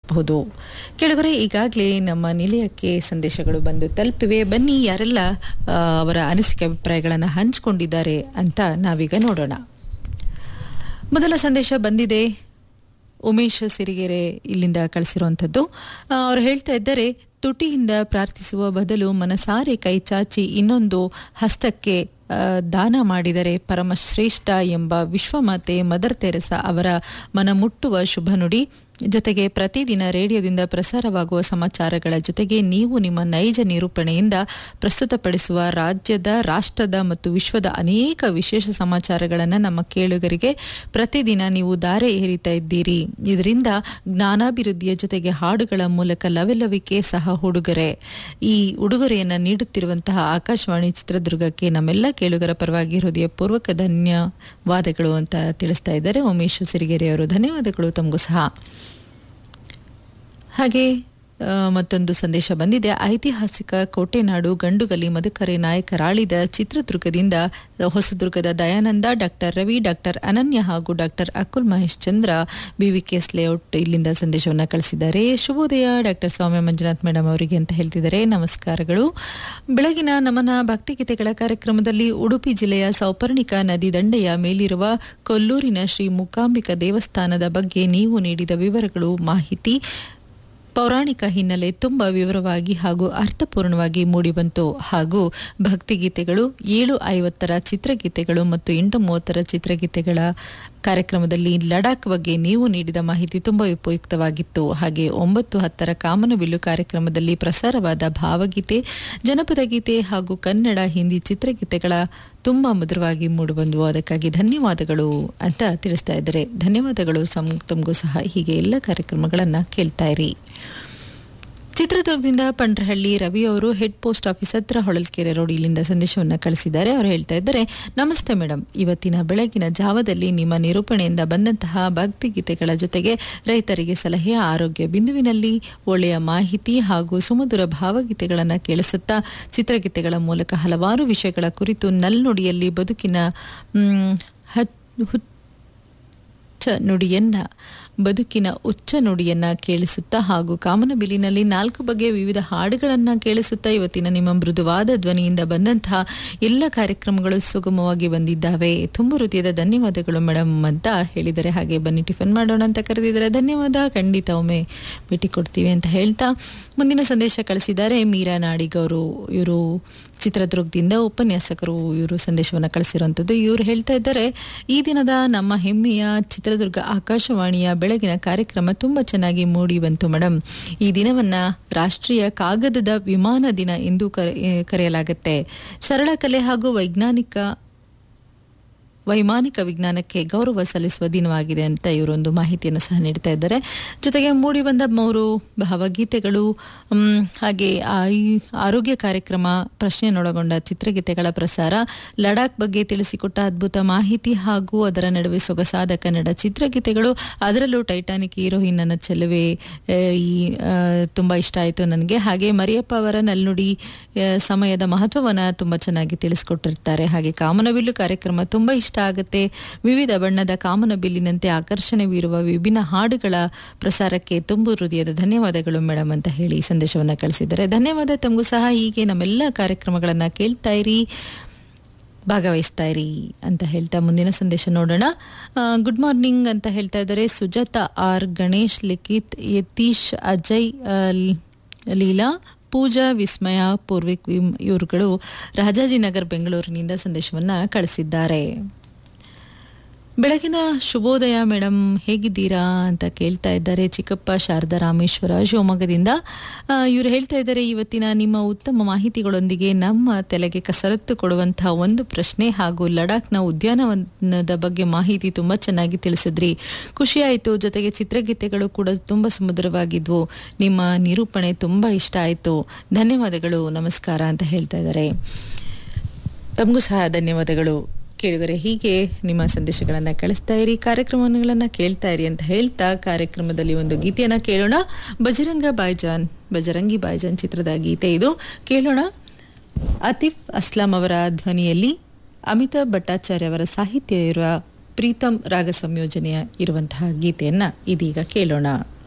ಗಮನಿಸಬಹುದು ಕೆಳಗರೆ ಈಗಾಗಲೇ ನಮ್ಮ ನಿಲಯಕ್ಕೆ ಸಂದೇಶಗಳು ಬಂದು ತಲುಪಿವೆ ಬನ್ನಿ ಯಾರೆಲ್ಲ ಆ, ಅವರ ಅನಿಸಿಕೆ ಅಭಿಪ್ರಾಯಗಳನ್ನು ಹಂಚಿಕೊಂಡಿದ್ದಾರೆ ಅಂತ ನಾವೀಗ ನೋಡೋಣ ಮೊದಲ ಸಂದೇಶ ಬಂದಿದೆ ಉಮೇಶ್ ಸಿರಿಗೆರೆ ಇಲ್ಲಿಂದ ಕಳಿಸಿರುವಂಥದ್ದು ಆ, ಅವ್ರು ಹೇಳ್ತಾ ಇದ್ದಾರೆ ತುಟಿಯಿಂದ ಪ್ರಾರ್ಥಿಸುವ ಬದಲು ಮನಸಾರೆ ಕೈ ಚಾಚಿ ಇನ್ನೊಂದು ಹಸ್ತಕ್ಕೆ ಆ, ದಾನ ಮಾಡಿದರೆ ಪರಮಶ್ರೇಷ್ಠ ಎಂಬ ವಿಶ್ವಮಾತೆ ಮದರ್ ತೆರೆಸಾ ಅವರ ಮನಮುಟ್ಟುವ ಶುಭ ನುಡಿ ಜೊತೆಗೆ ಪ್ರತಿದಿನ ರೇಡಿಯೋದಿಂದ ಪ್ರಸಾರವಾಗುವ ಸಮಾಚಾರಗಳ ಜೊತೆಗೆ ನೀವು ನಿಮ್ಮ ನೈಜ ನಿರೂಪಣೆಯಿಂದ ಪ್ರಸ್ತುತಪಡಿಸುವ ರಾಜ್ಯದ ರಾಷ್ಟ್ರದ ಮತ್ತು ವಿಶ್ವದ ಅನೇಕ ವಿಶೇಷ ಸಮಾಚಾರಗಳನ್ನು ನಮ್ಮ ಕೇಳುಗರಿಗೆ ಪ್ರತಿದಿನ ನೀವು ದಾರೆ ಏರಿತಾ ಇದ್ದೀರಿ ಇದರಿಂದ ಜ್ಞಾನಾಭಿವೃದ್ಧಿಯ ಜೊತೆಗೆ ಹಾಡುಗಳ ಮೂಲಕ ಲವಲವಿಕೆ ಸಹ ಹುಡುಗರೆ ಈ ಉಡುಗೊರೆಯನ್ನು ನೀಡುತ್ತಿರುವಂತಹ ಆಕಾಶವಾಣಿ ಚಿತ್ರದುರ್ಗಕ್ಕೆ ನಮ್ಮೆಲ್ಲ ಕೇಳುಗರ ಪರವಾಗಿ ಹೃದಯಪೂರ್ವಕ ಧನ್ಯವಾದಗಳು ಅಂತ ತಿಳಿಸ್ತಾ ಇದ್ದಾರೆ ಉಮೇಶ್ ಸಿರಿಗೆರೆ ಅವರು ಧನ್ಯವಾದಗಳು ತಮಗೂ ಸಹ ಹಾಗೆ ಆ, ಮತ್ತೊಂದು ಸಂದೇಶ ಬಂದಿದೆ ಐತಿಹಾಸಿಕ ಕೋಟೆನಾಡು ಗಂಡುಗಲಿ ಮಧುಕರೆ ನಾಯಕರಾಳಿದ ಚಿತ್ರದುರ್ಗದಿಂದ ಹೊಸದುರ್ಗದ ದಯಾನಂದ ಡಾಕ್ಟರ್ ರವಿ ಡಾಕ್ಟರ್ ಅನನ್ಯ ಹಾಗೂ doctor Akul Mahesh Chandra B V K S layout ಇಲ್ಲಿಂದ ಸಂದೇಶವನ್ನು ಕಳಿಸಿದ್ದಾರೆ ಶುಭೋದಯ ಡಾಕ್ಟರ್ ಸೌಮ್ಯ ಮಂಜುನಾಥ್ ಮೇಡಮ್ ಅವರಿಗೆ ಅಂತ ಹೇಳ್ತಿದ್ದಾರೆ ನಮಸ್ಕಾರಗಳು ಬೆಳಗಿನ ನಮನ ಭಕ್ತಿಗೀತೆಗಳ ಕಾರ್ಯಕ್ರಮದಲ್ಲಿ ಉಡುಪಿ ಜಿಲ್ಲೆಯ ಸೌಪರ್ಣಿಕ ನದಿ ದಂಡೆಯ ಮೇಲಿರುವ ಕೊಲ್ಲೂರಿನ ಶ್ರೀ ಮೂಕಾಂಬಿಕಾ ದೇವಸ್ಥಾನದ ಬಗ್ಗೆ ನೀವು ನೀಡಿದ ವಿವರಗಳು ಮಾಹಿತಿ ಪೌರಾಣಿಕ ಹಿನ್ನೆಲೆ ತುಂಬ ವಿವರವಾಗಿ ಹಾಗೂ ಅರ್ಥಪೂರ್ಣವಾಗಿ ಮೂಡಿಬಂತು ಹಾಗೂ ಭಕ್ತಿಗೀತೆಗಳು ಏಳು ಐವತ್ತರ ಚಿತ್ರಗೀತೆಗಳು ಮತ್ತು ಎಂಟು ಮೂವತ್ತರ ಚಿತ್ರಗೀತೆಗಳ ಕಾರ್ಯಕ್ರಮದಲ್ಲಿ ಲಡಾಖ್ ಬಗ್ಗೆ ನೀವು ನೀಡಿದ ಮಾಹಿತಿ ತುಂಬ ಉಪಯುಕ್ತವಾಗಿತ್ತು ಹಾಗೆ ಒಂಬತ್ತು ಹತ್ತರ ಕಾಮನಬಿಲ್ಲು ಕಾರ್ಯಕ್ರಮದಲ್ಲಿ ಪ್ರಸಾರವಾದ ಭಾವಗೀತೆ ಜನಪದ ಗೀತೆ ಹಾಗೂ ಕನ್ನಡ ಹಿಂದಿ ಚಿತ್ರಗೀತೆಗಳ ತುಂಬ ಮಧುರವಾಗಿ ಮೂಡಿಬಂದವು ಅದಕ್ಕಾಗಿ ಧನ್ಯವಾದಗಳು ಅಂತ ತಿಳಿಸ್ತಾ ಇದ್ದಾರೆ ಧನ್ಯವಾದಗಳು ಸಂ ತಮಗೂ ಸಹ ಹೀಗೆ ಎಲ್ಲ ಕಾರ್ಯಕ್ರಮಗಳನ್ನು ಕೇಳ್ತಾ ಇರಿ ಚಿತ್ರದುರ್ಗದಿಂದ ಪಂಡ್ರಹಳ್ಳಿ ರವಿ ಅವರು ಹೆಡ್ ಪೋಸ್ಟ್ ಆಫೀಸ್ ಹತ್ರ ಹೊಳಲ್ಕೆರೆ ರೋಡ್ ಇಲ್ಲಿಂದ ಸಂದೇಶವನ್ನು ಕಳಿಸಿದ್ದಾರೆ ಅವರು ಹೇಳ್ತಾ ಇದ್ದಾರೆ ನಮಸ್ತೆ ಮೇಡಮ್ ಇವತ್ತಿನ ಬೆಳಗಿನ ಜಾವದಲ್ಲಿ ನಿಮ್ಮ ನಿರೂಪಣೆಯಿಂದ ಬಂದಂತಹ ಭಕ್ತಿಗೀತೆಗಳ ಜೊತೆಗೆ ರೈತರಿಗೆ ಸಲಹೆ ಆರೋಗ್ಯ ಬಿಂದುವಿನಲ್ಲಿ ಒಳ್ಳೆಯ ಮಾಹಿತಿ ಹಾಗೂ ಸುಮಧುರ ಭಾವಗೀತೆಗಳನ್ನು ಕೇಳಿಸುತ್ತಾ ಚಿತ್ರಗೀತೆಗಳ ಮೂಲಕ ಹಲವಾರು ವಿಷಯಗಳ ಕುರಿತು ನಲ್ನುಡಿಯಲ್ಲಿ ಬದುಕಿನ ಮ್, ಹತ್- ಹುಚ್ಚ ನುಡಿಯನ್ನ ಬದುಕಿನ ಉಚ್ಚ ನುಡಿಯನ್ನ ಕೇಳಿಸುತ್ತಾ ಹಾಗೂ ಕಾಮನಬಿಲ್ಲಿನಲ್ಲಿ ನಾಲ್ಕು ಬಗೆಯ ವಿವಿಧ ಹಾಡುಗಳನ್ನ ಕೇಳಿಸುತ್ತಾ ಇವತ್ತಿನ ನಿಮ್ಮ ಮೃದುವಾದ ಧ್ವನಿಯಿಂದ ಬಂದಂತಹ ಎಲ್ಲ ಕಾರ್ಯಕ್ರಮಗಳು ಸುಗಮವಾಗಿ ಬಂದಿದ್ದಾವೆ ತುಂಬ ಹೃದಯದ ಧನ್ಯವಾದಗಳು ಮೇಡಮ್ ಅಂತ ಹೇಳಿದರೆ ಹಾಗೆ ಬನ್ನಿ ಟಿಫನ್ ಮಾಡೋಣ ಅಂತ ಕರೆದಿದ್ದಾರೆ ಧನ್ಯವಾದ ಖಂಡಿತ ಒಮ್ಮೆ ಭೇಟಿ ಕೊಡ್ತೀವಿ ಅಂತ ಹೇಳ್ತಾ ಮುಂದಿನ ಸಂದೇಶ ಕಳಿಸಿದ್ದಾರೆ ಮೀರಾ ನಾಡಿಗ್ ಅವರು ಇವರು ಚಿತ್ರದುರ್ಗದಿಂದ ಉಪನ್ಯಾಸಕರು ಇವರು ಸಂದೇಶವನ್ನು ಕಳಿಸಿರುವಂಥದ್ದು ಇವರು ಹೇಳ್ತಾ ಇದ್ದಾರೆ ಈ ದಿನದ ನಮ್ಮ ಹೆಮ್ಮೆಯ ಚಿತ್ರದುರ್ಗ ಆಕಾಶವಾಣಿಯ ಬೆಳಗಿನ ಕಾರ್ಯಕ್ರಮ ತುಂಬ ಚೆನ್ನಾಗಿ ಮೂಡಿ ಬಂತು ಮೇಡಮ್ ಈ ದಿನವನ್ನ ರಾಷ್ಟ್ರೀಯ ಕಾಗದದ ವಿಮಾನ ದಿನ ಎಂದು ಕರೆ ಕರೆಯಲಾಗುತ್ತೆ ಸರಳ ಕಲೆ ಹಾಗೂ ವೈಜ್ಞಾನಿಕ ವೈಮಾನಿಕ ವಿಜ್ಞಾನಕ್ಕೆ ಗೌರವ ಸಲ್ಲಿಸುವ ದಿನವಾಗಿದೆ ಅಂತ ಇವರೊಂದು ಮಾಹಿತಿಯನ್ನು ಸಹ ನೀಡ್ತಾ ಇದ್ದಾರೆ ಜೊತೆಗೆ ಮೂಡಿಬಂದ ಮೂರು ಭಾವಗೀತೆಗಳು ಮ್, ಹಾಗೆ ಆ- ಈ ಆರೋಗ್ಯ ಕಾರ್ಯಕ್ರಮ ಪ್ರಶ್ನೆಯನ್ನೊಳಗೊಂಡ ಚಿತ್ರಗೀತೆಗಳ ಪ್ರಸಾರ ಲಡಾಖ್ ಬಗ್ಗೆ ತಿಳಿಸಿಕೊಟ್ಟ ಅದ್ಭುತ ಮಾಹಿತಿ ಹಾಗೂ ಅದರ ನಡುವೆ ಸೊಗಸಾದ ಕನ್ನಡ ಚಿತ್ರಗೀತೆಗಳು ಅದರಲ್ಲೂ ಟೈಟಾನಿಕ್ ಹೀರೋಯಿನ್ ನನ್ನ ಚೆಲುವೆ ಆ, ಈ ಆ, ತುಂಬ ಇಷ್ಟ ಆಯಿತು ನನಗೆ ಹಾಗೆ ಮರಿಯಪ್ಪ ಅವರ ನಲ್ನುಡಿ ಆ, ಸಮಯದ ಮಹತ್ವವನ್ನು ತುಂಬ ಚೆನ್ನಾಗಿ ತಿಳಿಸ್ಕೊಟ್ಟಿರ್ತಾರೆ ಹಾಗೆ ಕಾಮನಬಿಲ್ಲು ಕಾರ್ಯಕ್ರಮ ತುಂಬ ಇಷ್ಟ ಆಗುತ್ತೆ ವಿವಿಧ ಬಣ್ಣದ ಕಾಮನಬಿಲ್ಲಿನಂತೆ ಆಕರ್ಷಣೆ ಬೀರುವ ವಿಭಿನ್ನ ಹಾಡುಗಳ ಪ್ರಸಾರಕ್ಕೆ ತುಂಬು ಹೃದಯದ ಧನ್ಯವಾದಗಳು ಮೇಡಮ್ ಅಂತ ಹೇಳಿ ಸಂದೇಶವನ್ನು ಕಳಿಸಿದ್ದಾರೆ ಧನ್ಯವಾದ ತಮಗೂ ಸಹ ಹೀಗೆ ನಮ್ಮೆಲ್ಲ ಕಾರ್ಯಕ್ರಮಗಳನ್ನು ಕೇಳ್ತಾ ಇರಿ ಭಾಗವಹಿಸ್ತಾ ಇರಿ ಅಂತ ಹೇಳ್ತಾ ಮುಂದಿನ ಸಂದೇಶ ನೋಡೋಣ ಗುಡ್ ಮಾರ್ನಿಂಗ್ ಅಂತ ಹೇಳ್ತಾ ಇದ್ದಾರೆ ಸುಜಾತ ಆರ್ ಗಣೇಶ್ ಲಿಖಿತ್ ಯತೀಶ್ ಅಜಯ್ ಆ, ಲ್- ಲೀಲಾ ಪೂಜಾ ವಿಸ್ಮಯ ಪೂರ್ವಿಕ್ ವಿಮ್ ಇವರುಗಳು ರಾಜಾಜಿನಗರ್ ಬೆಂಗಳೂರಿನಿಂದ ಸಂದೇಶವನ್ನು ಕಳಿಸಿದ್ದಾರೆ ಬೆಳಗಿನ ಶುಭೋದಯ ಮೇಡಮ್ ಹೇಗಿದ್ದೀರಾ ಅಂತ ಕೇಳ್ತಾ ಇದ್ದಾರೆ ಚಿಕ್ಕಪ್ಪ ಶಾರದಾ ರಾಮೇಶ್ವರ ಶಿವಮೊಗ್ಗದಿಂದ ಆ, ಇವರು ಹೇಳ್ತಾ ಇದ್ದಾರೆ ಇವತ್ತಿನ ನಿಮ್ಮ ಉತ್ತಮ ಮಾಹಿತಿಗಳೊಂದಿಗೆ ನಮ್ಮ ತಲೆಗೆ ಕಸರತ್ತು ಕೊಡುವಂತಹ ಒಂದು ಪ್ರಶ್ನೆ ಹಾಗೂ ಲಡಾಖ್ನ ಉದ್ಯಾನವನದ ಬಗ್ಗೆ ಮಾಹಿತಿ ತುಂಬ ಚೆನ್ನಾಗಿ ತಿಳಿಸಿದ್ರಿ ಖುಷಿಯಾಯಿತು ಜೊತೆಗೆ ಚಿತ್ರಗೀತೆಗಳು ಕೂಡ ತುಂಬ ಸುಮಧುರವಾಗಿದ್ವು ನಿಮ್ಮ ನಿರೂಪಣೆ ತುಂಬ ಇಷ್ಟ ಆಯಿತು ಧನ್ಯವಾದಗಳು ನಮಸ್ಕಾರ ಅಂತ ಹೇಳ್ತಾ ಇದ್ದಾರೆ ತಮಗೂ ಸಹ ಧನ್ಯವಾದಗಳು ಕೇಳಿದರೆ ಹೀಗೆ ನಿಮ್ಮ ಸಂದೇಶಗಳನ್ನು ಕಳಿಸ್ತಾ ಇರಿ ಕಾರ್ಯಕ್ರಮಗಳನ್ನು ಕೇಳ್ತಾ ಇರಿ ಅಂತ ಹೇಳ್ತಾ ಕಾರ್ಯಕ್ರಮದಲ್ಲಿ ಒಂದು ಗೀತೆಯನ್ನು ಕೇಳೋಣ ಬಜರಂಗ ಬಾಯ್ಜಾನ್ ಬಜರಂಗಿ ಬಾಯ್ಜಾನ್ ಚಿತ್ರದ ಗೀತೆ ಇದು ಕೇಳೋಣ ಆತಿಫ್ ಅಸ್ಲಾಂ ಅವರ ಧ್ವನಿಯಲ್ಲಿ ಅಮಿತಾಬ್ ಭಟ್ಟಾಚಾರ್ಯ ಅವರ ಸಾಹಿತ್ಯ ಇರುವ ಪ್ರೀತಮ್ ರಾಗ ಸಂಯೋಜನೆಯ ಇರುವಂತಹ ಗೀತೆಯನ್ನ ಇದೀಗ ಕೇಳೋಣ